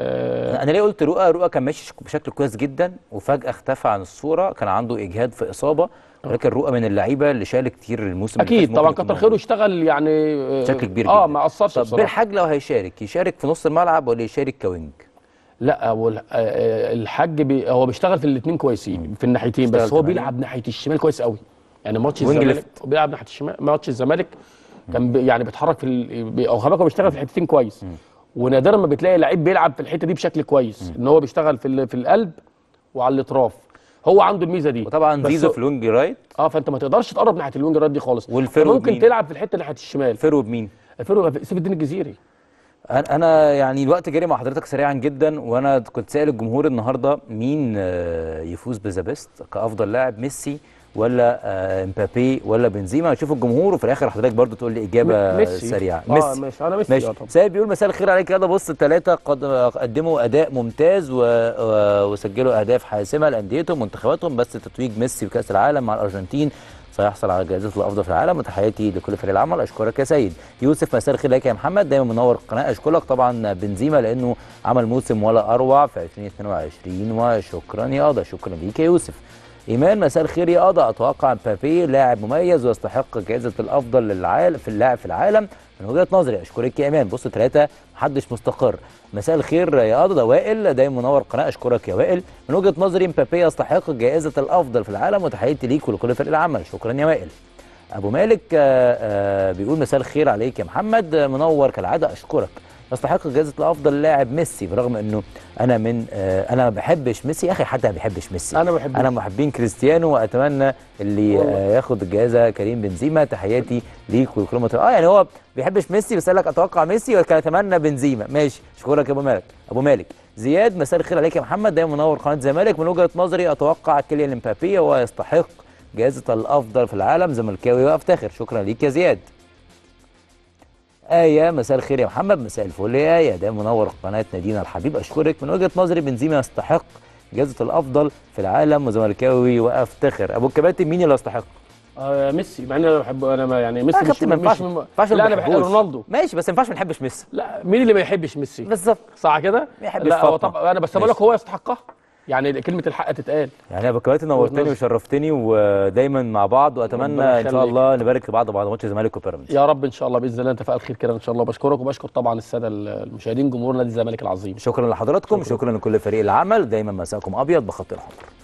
Speaker 2: آه،
Speaker 1: انا ليه قلت رؤى رؤى كان ماشي بشكل كويس جدا وفجاه اختفى عن الصوره كان عنده اجهاد في اصابه ولكن رؤى من اللعيبه اللي شال كتير الموسم اللي فات
Speaker 2: اكيد
Speaker 1: ممكن
Speaker 2: طبعا
Speaker 1: يكون
Speaker 2: كتر
Speaker 1: موجود.
Speaker 2: خيره اشتغل يعني آه،
Speaker 1: بشكل كبير
Speaker 2: اه
Speaker 1: جدا
Speaker 2: ما اثرش
Speaker 1: طب
Speaker 2: بصراحه
Speaker 1: بالحاج لو هيشارك يشارك في نص الملعب ولا يشارك كوينج
Speaker 2: لا هو ال- آه، الحاج بي هو بيشتغل في الاثنين كويسين في الناحيتين
Speaker 1: بيشتغل
Speaker 2: بس هو
Speaker 1: تمام.
Speaker 2: بيلعب ناحيه الشمال كويس قوي يعني ماتش
Speaker 1: وينج
Speaker 2: الزمالك
Speaker 1: ليفت.
Speaker 2: بيلعب ناحيه الشمال ماتش الزمالك كان بي يعني بيتحرك في ال... بي- او خلي بالك هو بيشتغل في الحتتين كويس ونادرا ما بتلاقي لعيب بيلعب في الحته دي بشكل كويس ان هو بيشتغل في ال... في القلب وعلى الاطراف هو عنده الميزه دي
Speaker 1: وطبعا
Speaker 2: بس
Speaker 1: زيزو
Speaker 2: هو-
Speaker 1: في الوينج رايت
Speaker 2: اه فانت ما تقدرش تقرب ناحيه الوينج رايت دي خالص
Speaker 1: والفيرو
Speaker 2: ممكن
Speaker 1: مين؟
Speaker 2: تلعب في الحته ناحيه الشمال
Speaker 1: فيرو بمين
Speaker 2: الفيرو سيف الدين الجزيري
Speaker 1: انا أنا يعني الوقت جري مع حضرتك سريعا جدا وانا كنت سائل الجمهور النهارده مين آه، يفوز بذا بيست كافضل لاعب ميسي ولا آه، امبابي ولا بنزيما هشوف الجمهور وفي الاخر حضرتك برضو تقول لي اجابه
Speaker 2: ميسي.
Speaker 1: سريعه
Speaker 2: اه ماشي انا ميسي
Speaker 1: ماشي
Speaker 2: آه طبعا.
Speaker 1: سيد بيقول مساء الخير عليك يلا بص الثلاثه قد قدموا اداء ممتاز و... و... وسجلوا اهداف حاسمه لانديتهم ومنتخباتهم بس تتويج ميسي في كاس العالم مع الارجنتين سيحصل على جائزه الافضل في العالم وتحياتي لكل فريق العمل اشكرك يا سيد يوسف مساء الخير عليك يا محمد دايما منور القناه اشكرك طبعا بنزيما لانه عمل موسم ولا اروع في 2022 وشكرا يا قضا شكرا ليك يا يوسف ايمان مساء الخير يا قضا اتوقع مبابي لاعب مميز ويستحق جائزه الافضل للعالم في اللاعب في العالم من وجهه نظري اشكرك يا ايمان بص ثلاثه محدش مستقر مساء الخير يا قضا ده وائل دايما منور القناه اشكرك يا وائل من وجهه نظري مبابي يستحق جائزه الافضل في العالم وتحياتي ليك ولكل فريق العمل شكرا يا وائل ابو مالك آه، آه، بيقول مساء الخير عليك يا محمد آه، منور كالعاده اشكرك يستحق جائزه الافضل لاعب ميسي برغم انه انا من آه، انا ما بحبش ميسي يا اخي حد ما بيحبش ميسي
Speaker 2: انا بحب
Speaker 1: انا محبين كريستيانو واتمنى اللي
Speaker 2: والله.
Speaker 1: آه، ياخد الجائزه كريم بنزيما تحياتي ليك ولكل مطر اه يعني هو بيحبش ميسي بس قال لك اتوقع ميسي وكان اتمنى بنزيما ماشي اشكرك يا ابو مالك ابو مالك زياد مساء الخير عليك يا محمد دايما منور قناه الزمالك من وجهه نظري اتوقع كيليان امبابي هو يستحق جائزه الافضل في العالم زملكاوي وافتخر شكرا ليك يا زياد آية مساء الخير يا محمد مساء الفل يا آية ده منور قناة نادينا الحبيب أشكرك من وجهة نظري بنزيما يستحق جائزة الأفضل في العالم وزملكاوي وأفتخر أبو الكباتن مين اللي يستحق؟
Speaker 2: آه ميسي مع ان انا بحب انا ما يعني ميسي
Speaker 1: لا يا كابتن ما ينفعش
Speaker 2: من-
Speaker 1: ما ينفعش
Speaker 2: لا
Speaker 1: ما
Speaker 2: انا بحب
Speaker 1: بنحبوش.
Speaker 2: رونالدو
Speaker 1: ماشي بس ما ينفعش ما نحبش ميسي
Speaker 2: لا مين اللي ما يحبش ميسي
Speaker 1: بالظبط
Speaker 2: صح كده
Speaker 1: ما يحبش
Speaker 2: لا هو
Speaker 1: فاطمة.
Speaker 2: طبعا انا بس بقول لك
Speaker 1: ماشي.
Speaker 2: هو يستحقها يعني كلمه الحق تتقال
Speaker 1: يعني يا ابو الكباتن نورتني
Speaker 2: نظر.
Speaker 1: وشرفتني ودايما مع بعض واتمنى
Speaker 2: ربنا
Speaker 1: ان شاء
Speaker 2: يخليك.
Speaker 1: الله نبارك لبعض بعد ماتش الزمالك وبيراميدز
Speaker 2: يا رب ان شاء الله باذن الله نتفائل خير كده ان شاء الله بشكرك وبشكر طبعا الساده المشاهدين جمهور نادي الزمالك العظيم
Speaker 1: شكرا لحضراتكم شكرا لكل فريق العمل دايما مساءكم ابيض بخط الحمر